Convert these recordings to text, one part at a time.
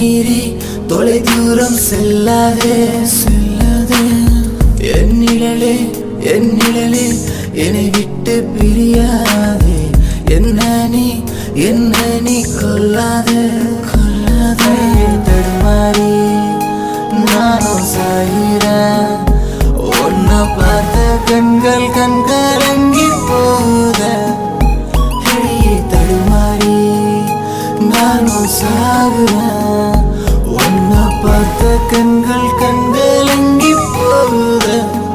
மீறி தொலை தூரம் செல்லாதே செல்லாதே என் நிழலே என் நிழலே என்னை விட்டு பிரியாதே என்ன நீ என்ன நீ கொல்லாதே கொல்லாதே தடுமாறி நானும் சாயிறேன் உன்னை பார்த்த கண்கள் கண்கலங்கி போத அடியே தடுமாறி நானும் சாகுறேன் உன்னை பார்த்த கண்கள் கண்கலங்கி போகுத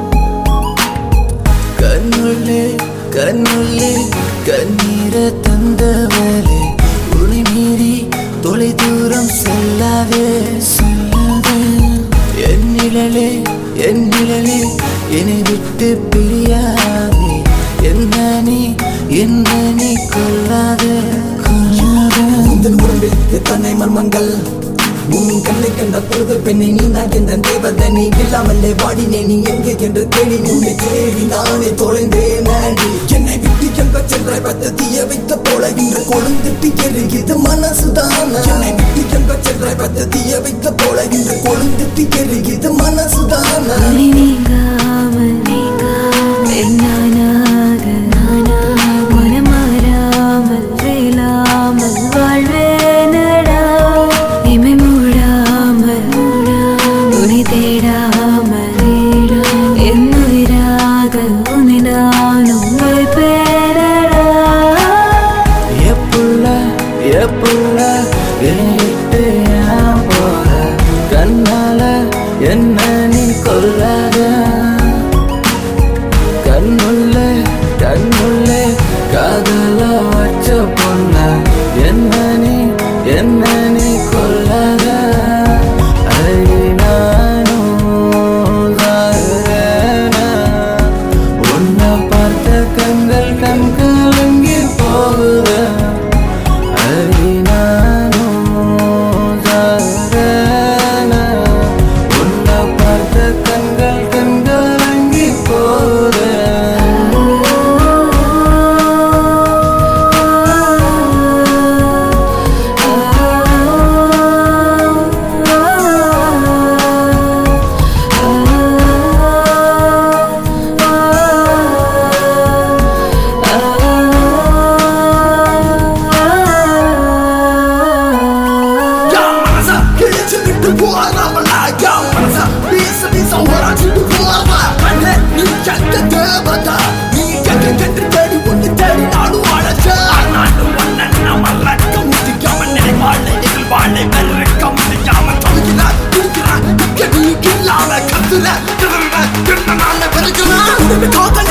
கண்ணுள்ளே கண்ணுள்ளே கண்ணீரை தந்தவளே உனை மீறி தொலை தூரம் செல்லாதே செல்லாதே என் நிழலே என் நிழலே என்னை விட்டு பிரியாதே என்ன நீ என்ன நீ கொல்லாதே கொல்லாதே உந்தன் உடம்பில் எத்தனை மர்மங்கள் உன் கண்ணை கண்ட பொழுது பெண்ணை நீ நான் என்ற தேவதை நீ இல்லாமலே வாடினே நீ எங்கே என்று தேடி உன்னை தேடி நானே தொலைந்தேன் நாடி என்னை விட்டு எங்க சென்ற பத்த தீய வைத்த போல இன்று கொழுந்துட்டு எரியுது மனசுதான் என்னை விட்டு எங்க சென்ற பத்த தீய வைத்த போல இன்று கொழுந்துட்டு எரியுது மனசுதான் நீ நீங்காமல் என்னானாக மனமாறாமல் வேலாமல் வாழ்வேனடா இமை மூடாமல் உனை தேடாமல் என் உயிராக உன்னை நானும் வைப்பேனடா எப்புள்ள எப்புள்ள என்னை விட்டு ஏன் போற கண்ணால என்ன நீ கொல்லாத கண்ணுள்ள கண்ணுள்ள காதல வச்ச பொண்ண என்ன நீ என்ன நீ கொல்லாத அழகி நானும் சாகுறேனா? உன்னை பார்த்த கண்கள் கண் கலங்கி போகுத அழகி நானும் சாகுறேனா? உன்னை பார்த்த கண்கள் கண் கலங்கி போகுத யா மனசா கிழிச்சு விட்டு போறாமலா யா மனசா வீச வீச ஓராச்சிட்டு போறாமா அண்ணே நீ எங்க தேவதா நீ எங்க கண்டு தேடி ஒன்று தேடி நானும் அழைச்சா நானும் ஒன்ன மறக்க முடியாம நினைவாழை எங்கள் வாழை வெறுக்க முடியாம தொழுகிறா துடிக்கிறா இங்க நீ இல்லாம கத்துற திரும்ப திரும்ப நான் விரைக்கிறேன் காதல்